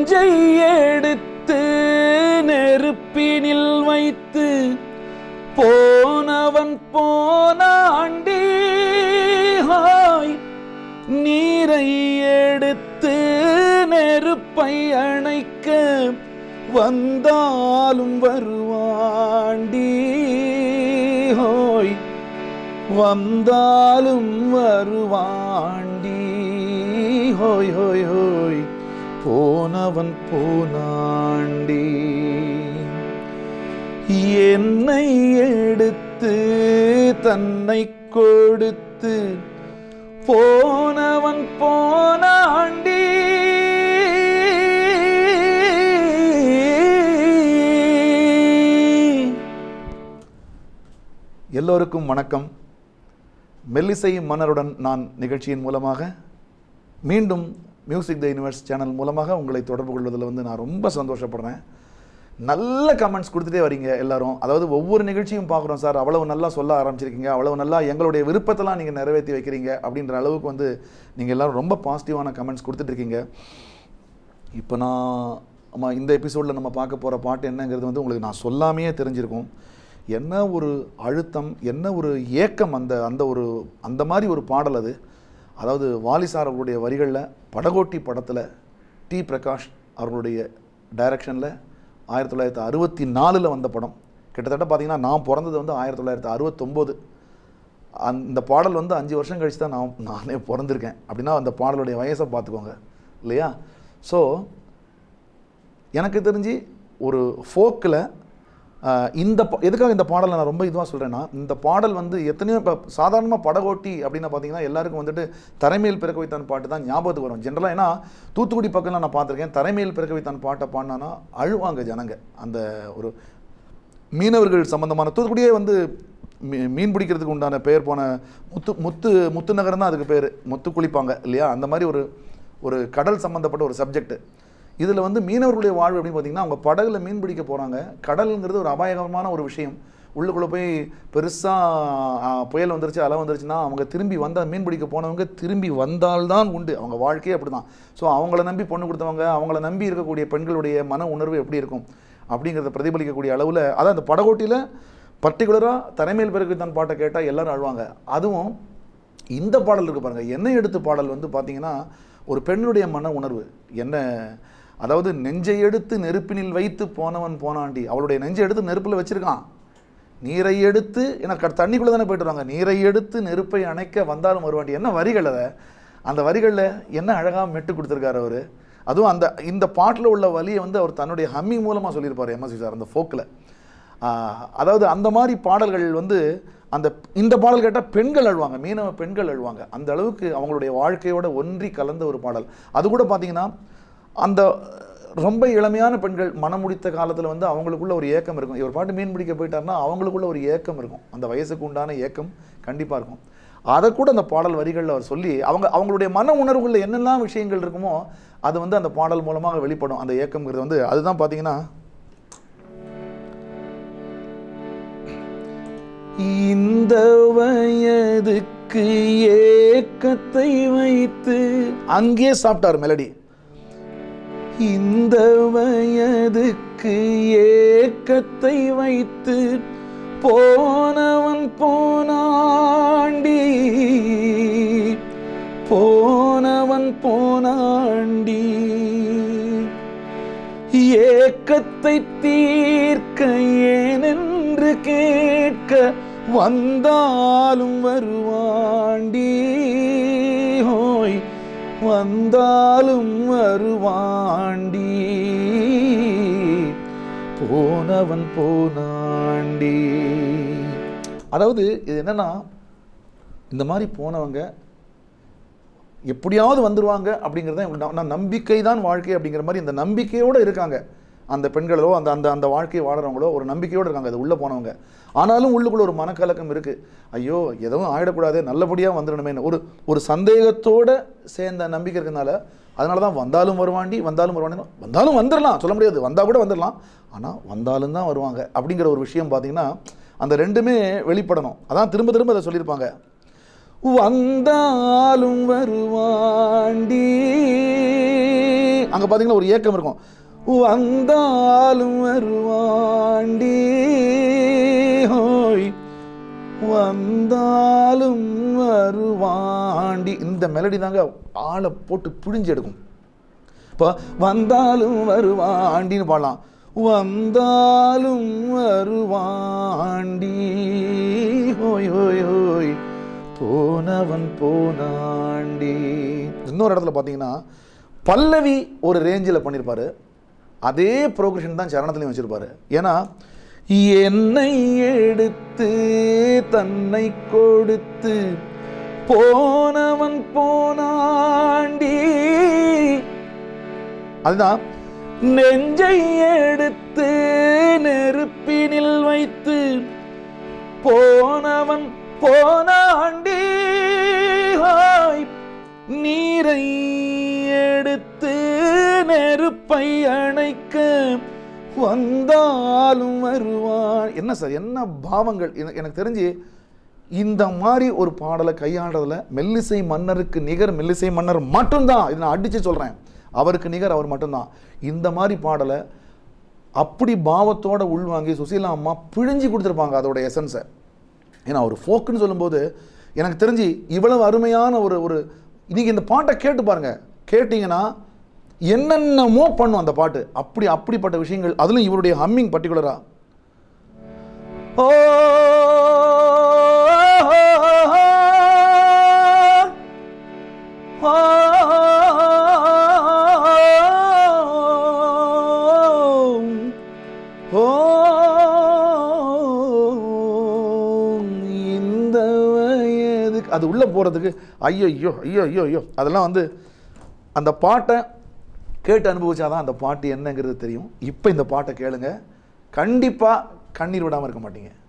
நெஞ்சை எடுத்து நெருப்பினில் வைத்து போனவன் போனாண்டி ஹாய் நீரை எடுத்து நெருப்பை அணைக்க வந்தாலும் வருவாண்டி ஹோய் வந்தாலும் வருவாண்டி ஹோய் ஹோய் ஹோய் போனவன் போனாண்டி என்னை எடுத்து தன்னை கொடுத்து போனவன் போனாண்டி எல்லோருக்கும் வணக்கம் மெல்லிசை மன்னருடன் நான் நிகழ்ச்சியின் மூலமாக மீண்டும் மியூசிக் த யூனிவர்ஸ் சேனல் மூலமாக உங்களை தொடர்பு கொள்வதில் வந்து நான் ரொம்ப சந்தோஷப்படுறேன் நல்ல கமெண்ட்ஸ் கொடுத்துட்டே வரீங்க எல்லாரும் அதாவது ஒவ்வொரு நிகழ்ச்சியும் பார்க்குறோம் சார் அவ்வளவு நல்லா சொல்ல ஆரம்பிச்சிருக்கீங்க அவ்வளவு நல்லா எங்களுடைய விருப்பத்தெல்லாம் நீங்கள் நிறைவேற்றி வைக்கிறீங்க அப்படின்ற அளவுக்கு வந்து நீங்கள் எல்லாரும் ரொம்ப பாசிட்டிவான கமெண்ட்ஸ் கொடுத்துட்ருக்கீங்க இப்போ நான் ஆமாம் இந்த எபிசோடில் நம்ம பார்க்க போகிற பாட்டு என்னங்கிறது வந்து உங்களுக்கு நான் சொல்லாமையே தெரிஞ்சிருக்கும் என்ன ஒரு அழுத்தம் என்ன ஒரு ஏக்கம் அந்த அந்த ஒரு அந்த மாதிரி ஒரு பாடல் அது அதாவது வாலிசார் அவர்களுடைய வரிகளில் படகோட்டி படத்தில் டி பிரகாஷ் அவர்களுடைய டைரக்ஷனில் ஆயிரத்தி தொள்ளாயிரத்தி அறுபத்தி நாலில் வந்த படம் கிட்டத்தட்ட பார்த்தீங்கன்னா நான் பிறந்தது வந்து ஆயிரத்தி தொள்ளாயிரத்தி அறுபத்தொம்போது அந்த பாடல் வந்து அஞ்சு வருஷம் கழிச்சு தான் நான் நானே பிறந்திருக்கேன் அப்படின்னா அந்த பாடலுடைய வயசை பார்த்துக்கோங்க இல்லையா ஸோ எனக்கு தெரிஞ்சு ஒரு ஃபோக்கில் இந்த ப- எதுக்காக இந்த பாடலை நான் ரொம்ப இதுவாக சொல்கிறேன்னா இந்த பாடல் வந்து எத்தனையோ இப்போ சாதாரணமாக படகோட்டி அப்படின்னு பார்த்தீங்கன்னா எல்லாருக்கும் வந்துட்டு தரைமேல் பிறக்க வைத்தான் பாட்டு தான் ஞாபகத்துக்கு வரும் ஜென்ரலாக ஏன்னா தூத்துக்குடி பக்கம்லாம் நான் பார்த்துருக்கேன் தரைமேல் பிறக்க வைத்தான் பாட்டை பாடினானா அழுவாங்க ஜனங்க அந்த ஒரு மீனவர்கள் சம்பந்தமான தூத்துக்குடியே வந்து மீ- மீன் பிடிக்கிறதுக்கு உண்டான பெயர் போன முத்து முத்து முத்து நகரம் தான் அதுக்கு பேர் முத்து குளிப்பாங்க இல்லையா அந்த மாதிரி ஒரு ஒரு கடல் சம்மந்தப்பட்ட ஒரு சப்ஜெக்ட் இதில் வந்து மீனவர்களுடைய வாழ்வு அப்படின்னு பார்த்தீங்கன்னா அவங்க படகுல மீன் பிடிக்க போகிறாங்க கடல்ங்கிறது ஒரு அபாயகரமான ஒரு விஷயம் உள்ளுக்குள்ளே போய் பெருசாக புயல் வந்துருச்சு அலை வந்துருச்சுன்னா அவங்க திரும்பி வந்த மீன் பிடிக்க போனவங்க திரும்பி வந்தால்தான் உண்டு அவங்க வாழ்க்கையே அப்படி தான் ஸோ அவங்கள நம்பி பொண்ணு கொடுத்தவங்க அவங்கள நம்பி இருக்கக்கூடிய பெண்களுடைய மன உணர்வு எப்படி இருக்கும் அப்படிங்கிறத பிரதிபலிக்கக்கூடிய அளவில் அதான் அந்த படகோட்டியில் பர்டிகுலராக தரைமேல் பிறகு தான் பாட்டை கேட்டால் எல்லாரும் அழுவாங்க அதுவும் இந்த பாடல் இருக்கு பாருங்க என்னை எடுத்து பாடல் வந்து பார்த்தீங்கன்னா ஒரு பெண்ணுடைய மன உணர்வு என்ன அதாவது நெஞ்சை எடுத்து நெருப்பினில் வைத்து போனவன் போனாண்டி அவளுடைய நெஞ்சை எடுத்து நெருப்பில் வச்சிருக்கான் நீரை எடுத்து எனக்கு தண்ணிக்குள்ளே தானே போயிட்டு வராங்க நீரை எடுத்து நெருப்பை அணைக்க வந்தாலும் வருவாண்டி என்ன வரிகள் அதை அந்த வரிகளில் என்ன அழகாக மெட்டு கொடுத்துருக்காரு அவர் அதுவும் அந்த இந்த பாட்டில் உள்ள வலியை வந்து அவர் தன்னுடைய ஹம்மிங் மூலமாக சொல்லியிருப்பார் எம்எஸ்வி சார் அந்த ஃபோக்கில் அதாவது அந்த மாதிரி பாடல்கள் வந்து அந்த இந்த பாடல் கேட்டால் பெண்கள் அழுவாங்க மீனவ பெண்கள் அழுவாங்க அந்த அளவுக்கு அவங்களுடைய வாழ்க்கையோட ஒன்றி கலந்த ஒரு பாடல் அது கூட பார்த்தீங்கன்னா அந்த ரொம்ப இளமையான பெண்கள் மனம் முடித்த காலத்தில் வந்து அவங்களுக்குள்ள ஒரு ஏக்கம் இருக்கும் இவர் பாட்டு மீன் பிடிக்க போயிட்டாருன்னா அவங்களுக்குள்ள ஒரு ஏக்கம் இருக்கும் அந்த வயசுக்கு உண்டான ஏக்கம் கண்டிப்பாக இருக்கும் அதை கூட அந்த பாடல் வரிகளில் அவர் சொல்லி அவங்க அவங்களுடைய மன உணர்வுகளில் என்னெல்லாம் விஷயங்கள் இருக்குமோ அது வந்து அந்த பாடல் மூலமாக வெளிப்படும் அந்த ஏக்கம்ங்கிறது வந்து அதுதான் பார்த்தீங்கன்னா இந்த வயதுக்கு ஏக்கத்தை வைத்து அங்கேயே சாப்பிட்டார் மெலடி இந்த வயதுக்கு ஏக்கத்தை வைத்து போனவன் போனாண்டி போனவன் போனாண்டி ஏக்கத்தை தீர்க்க ஏனென்று கேட்க வந்தாலும் வருவாண்டி ஹோய் வந்தாலும் வருவாண்டி போனவன் போனாண்டி அதாவது இது என்னன்னா இந்த மாதிரி போனவங்க எப்படியாவது வந்துருவாங்க அப்படிங்கிறது தான் இவங்க- நான் நம்பிக்கை தான் வாழ்க்கை அப்படிங்கிற மாதிரி இந்த நம்பிக்கையோடு இருக்காங்க அந்த பெண்களோ அந்த அந்த அந்த வாழ்க்கையை வாழறவங்களோ ஒரு நம்பிக்கையோடு இருக்காங்க அது உள்ளே போனவங்க ஆனாலும் உள்ளுக்குள்ள ஒரு மனக்கலக்கம் இருக்குது ஐயோ எதுவும் ஆயிடக்கூடாது நல்லபடியாக வந்துடணுமேனு ஒரு ஒரு சந்தேகத்தோட சேர்ந்த நம்பிக்கை இருக்கனால அதனால தான் வந்தாலும் வருவாண்டி வந்தாலும் வருவாண்டி வந்தாலும் வந்துடலாம் சொல்ல முடியாது வந்தால் கூட வந்துடலாம் ஆனால் வந்தாலும் தான் வருவாங்க அப்படிங்கிற ஒரு விஷயம் பார்த்தீங்கன்னா அந்த ரெண்டுமே வெளிப்படணும் அதான் திரும்ப திரும்ப அதை சொல்லியிருப்பாங்க வந்தாலும் வருவாண்டி அங்கே பார்த்தீங்கன்னா ஒரு ஏக்கம் இருக்கும் வந்தாலும் வருவாண்டி ஹோய் வந்தாலும் வருவாண்டி இந்த மெலடி தாங்க ஆளை போட்டு பிழிஞ்சு எடுக்கும் இப்போ வந்தாலும் வருவாண்டின்னு பாடலாம் வந்தாலும் வருவாண்டி ஹோய் ஹோய் ஹோய் போனவன் போனாண்டி இன்னொரு இடத்துல பார்த்தீங்கன்னா பல்லவி ஒரு ரேஞ்சில் பண்ணியிருப்பாரு அதே ப்ரோக்ரஷன் தான் சரணத்துலையும் வச்சிருப்பாரு ஏன்னா என்னை எடுத்து தன்னை கொடுத்து போனவன் போனாண்டி அதுதான் நெஞ்சை எடுத்து நெருப்பினில் வைத்து போனவன் போனாண்டி ஹாய் நீரை எடுத்து நெருப்பை அணைக்க வந்தாலும் வருவான் என்ன சார் என்ன பாவங்கள் எனக்கு எனக்கு தெரிஞ்சு இந்த மாதிரி ஒரு பாடலை கையாளுறதுல மெல்லிசை மன்னருக்கு நிகர் மெல்லிசை மன்னர் மட்டும்தான் இதை நான் அடித்து சொல்கிறேன் அவருக்கு நிகர் அவர் மட்டும்தான் இந்த மாதிரி பாடலை அப்படி பாவத்தோட உள்வாங்கி சுசீலா அம்மா பிழிஞ்சு கொடுத்துருப்பாங்க அதோட எசன்ஸை ஏன்னா ஒரு ஃபோக்குன்னு சொல்லும்போது எனக்கு தெரிஞ்சு இவ்வளவு அருமையான ஒரு ஒரு நீங்கள் இந்த பாட்டை கேட்டு பாருங்க கேட்டிங்கன்னா என்னென்னமோ பண்ணும் அந்த பாட்டு அப்படி அப்படிப்பட்ட விஷயங்கள் அதிலும் இவருடைய ஹம்மிங் பர்டிகுலராக ஓ ஓ இந்த வயதுக்கு அது உள்ளே போகிறதுக்கு ஐயோ ஐயோ ஐயோ ஐயோ ஐயோ அதெல்லாம் வந்து அந்த பாட்டை கேட்டு அனுபவிச்சாதான் அந்த பாட்டு என்னங்கிறது தெரியும் இப்போ இந்த பாட்டை கேளுங்க கண்டிப்பாக கண்ணீர் விடாமல் இருக்க மாட்டீங்க